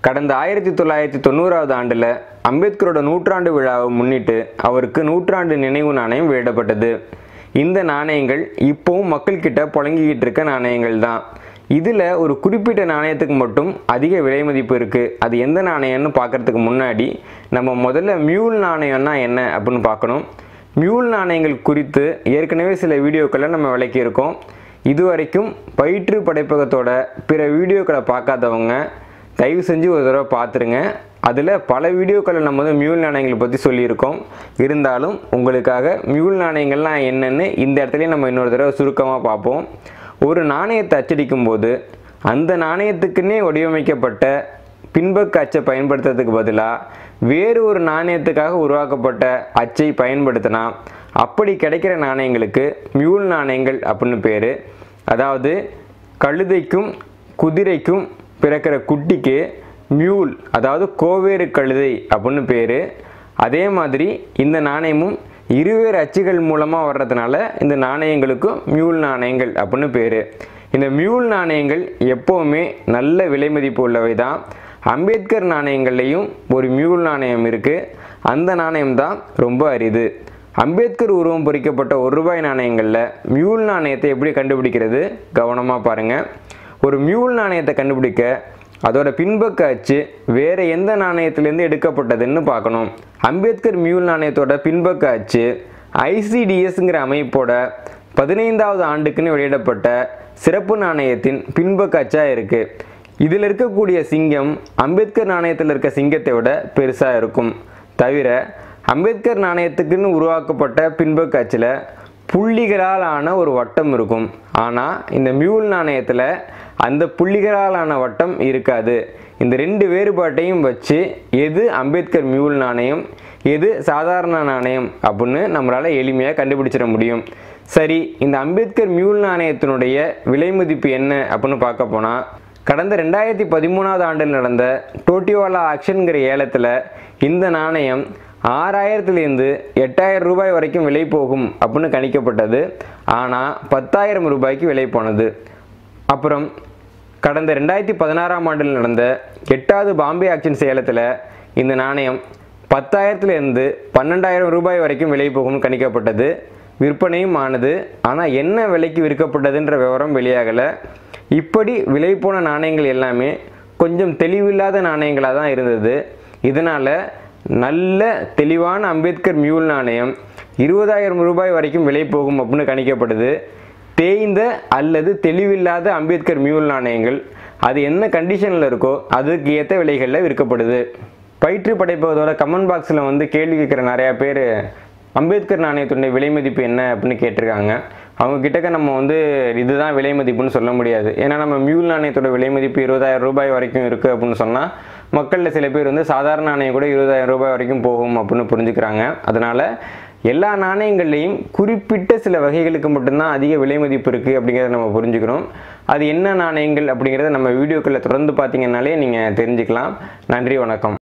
கடந்த ஆயிரத்தி தொள்ளாயிரத்தி தொண்ணூறாவது ஆண்டில் அம்பேத்கரோட நூற்றாண்டு விழாவை முன்னிட்டு அவருக்கு நூற்றாண்டு நினைவு நாணயம் வெளியிடப்பட்டது இந்த நாணயங்கள் இப்போவும் மக்கள்கிட்ட புழங்கிக்கிட்டு இருக்க நாணயங்கள் தான் இதில் ஒரு குறிப்பிட்ட நாணயத்துக்கு மட்டும் அதிக விலை மதிப்பு இருக்குது அது எந்த நாணயம்னு பார்க்கறதுக்கு முன்னாடி நம்ம முதல்ல மியூல் நாணயம்னா என்ன அப்படின்னு பார்க்கணும் மியூல் நாணயங்கள் குறித்து ஏற்கனவே சில வீடியோக்களை நம்ம விளக்கியிருக்கோம் இதுவரைக்கும் பயிற்று படைப்பகத்தோட பிற வீடியோக்களை பார்க்காதவங்க தயவு செஞ்சு ஒரு தடவை பார்த்துருங்க அதில் பல வீடியோக்களை நம்ம வந்து மியூல் நாணயங்களை பற்றி சொல்லியிருக்கோம் இருந்தாலும் உங்களுக்காக மியூல் நாணயங்கள்லாம் என்னென்னு இந்த இடத்துலையும் நம்ம இன்னொரு தடவை சுருக்கமாக பார்ப்போம் ஒரு நாணயத்தை அச்சடிக்கும் போது அந்த நாணயத்துக்குன்னே வடிவமைக்கப்பட்ட பின்பக்க அச்சை பயன்படுத்துறதுக்கு பதிலாக வேறு ஒரு நாணயத்துக்காக உருவாக்கப்பட்ட அச்சை பயன்படுத்தினா அப்படி கிடைக்கிற நாணயங்களுக்கு மியூல் நாணயங்கள் அப்படின்னு பேர் அதாவது கழுதைக்கும் குதிரைக்கும் பிறக்கிற குட்டிக்கு மியூல் அதாவது கோவேறு கழுதை அப்படின்னு பேர் அதே மாதிரி இந்த நாணயமும் இருவேறு அச்சுகள் மூலமாக வர்றதுனால இந்த நாணயங்களுக்கும் மியூல் நாணயங்கள் அப்படின்னு பேர் இந்த மியூல் நாணயங்கள் எப்போவுமே நல்ல விலை மதிப்பு உள்ளவை தான் அம்பேத்கர் நாணயங்கள்லேயும் ஒரு மியூல் நாணயம் இருக்குது அந்த நாணயம் தான் ரொம்ப அரிது அம்பேத்கர் உருவம் பொறிக்கப்பட்ட ஒரு ரூபாய் நாணயங்களில் மியூல் நாணயத்தை எப்படி கண்டுபிடிக்கிறது கவனமாக பாருங்கள் ஒரு மியூல் நாணயத்தை கண்டுபிடிக்க அதோட பின்பக்க அச்சு வேறு எந்த நாணயத்திலேருந்து எடுக்கப்பட்டதுன்னு பார்க்கணும் அம்பேத்கர் மியூல் நாணயத்தோட பின்பக்க அச்சு ஐசிடிஎஸ்ங்கிற அமைப்போட பதினைந்தாவது ஆண்டுக்குன்னு வெளியிடப்பட்ட சிறப்பு நாணயத்தின் பின்பக்க அச்சாக இருக்குது இதில் இருக்கக்கூடிய சிங்கம் அம்பேத்கர் நாணயத்தில் இருக்க சிங்கத்தை விட பெருசாக இருக்கும் தவிர அம்பேத்கர் நாணயத்துக்குன்னு உருவாக்கப்பட்ட பின்பக்க அச்சில் புள்ளிகளால் ஆன ஒரு வட்டம் இருக்கும் ஆனால் இந்த மியூல் நாணயத்தில் அந்த புள்ளிகளால் ஆன வட்டம் இருக்காது இந்த ரெண்டு வேறுபாட்டையும் வச்சு எது அம்பேத்கர் மியூல் நாணயம் எது சாதாரண நாணயம் அப்படின்னு நம்மளால் எளிமையாக கண்டுபிடிச்சிட முடியும் சரி இந்த அம்பேத்கர் மியூல் நாணயத்தினுடைய விலை மதிப்பு என்ன அப்படின்னு பார்க்க போனால் கடந்த ரெண்டாயிரத்தி பதிமூணாவது ஆண்டில் நடந்த டோட்டிவாலா ஆக்ஷன்கிற ஏலத்தில் இந்த நாணயம் ஆறாயிரத்துலேருந்து எட்டாயிரம் ரூபாய் வரைக்கும் விலை போகும் அப்படின்னு கணிக்கப்பட்டது ஆனால் பத்தாயிரம் ரூபாய்க்கு விலை போனது அப்புறம் கடந்த ரெண்டாயிரத்தி பதினாறாம் ஆண்டில் நடந்த எட்டாவது பாம்பே ஆக்ஷன் சேலத்தில் இந்த நாணயம் பத்தாயிரத்துலேருந்து பன்னெண்டாயிரம் ரூபாய் வரைக்கும் விலை போகும்னு கணிக்கப்பட்டது விற்பனையும் ஆனது ஆனால் என்ன விலைக்கு விற்கப்பட்டதுன்ற விவரம் வெளியாகலை இப்படி விலை போன நாணயங்கள் எல்லாமே கொஞ்சம் தெளிவில்லாத நாணயங்களாக தான் இருந்தது இதனால் நல்ல தெளிவான அம்பேத்கர் மியூல் நாணயம் இருபதாயிரம் ரூபாய் வரைக்கும் விலை போகும் அப்படின்னு கணிக்கப்படுது தேய்ந்த அல்லது தெளிவில்லாத அம்பேத்கர் மியூல் நாணயங்கள் அது என்ன கண்டிஷனில் இருக்கோ அதுக்கு ஏற்ற விலைகளில் விற்கப்படுது பயிற்று படைப்பதோட கமெண்ட் பாக்ஸில் வந்து கேள்வி கேட்குற நிறையா பேர் அம்பேத்கர் நாணயத்துடைய விலை மதிப்பு என்ன அப்படின்னு கேட்டிருக்காங்க அவங்க கிட்டக்க நம்ம வந்து இதுதான் விலை மதிப்புன்னு சொல்ல முடியாது ஏன்னா நம்ம மியூல் நாணயத்தோட விலை மதிப்பு இருபதாயிரம் ரூபாய் வரைக்கும் இருக்குது அப்படின்னு சொன்னால் மக்களில் சில பேர் வந்து சாதாரண நாணயம் கூட இருபதாயிரம் ரூபாய் வரைக்கும் போகும் அப்படின்னு புரிஞ்சுக்கிறாங்க அதனால் எல்லா நாணயங்கள்லேயும் குறிப்பிட்ட சில வகைகளுக்கு மட்டும்தான் அதிக விலை மதிப்பு இருக்குது அப்படிங்கிறத நம்ம புரிஞ்சுக்கிறோம் அது என்ன நாணயங்கள் அப்படிங்கிறத நம்ம வீடியோக்களில் தொடர்ந்து பார்த்தீங்கன்னாலே நீங்கள் தெரிஞ்சுக்கலாம் நன்றி வணக்கம்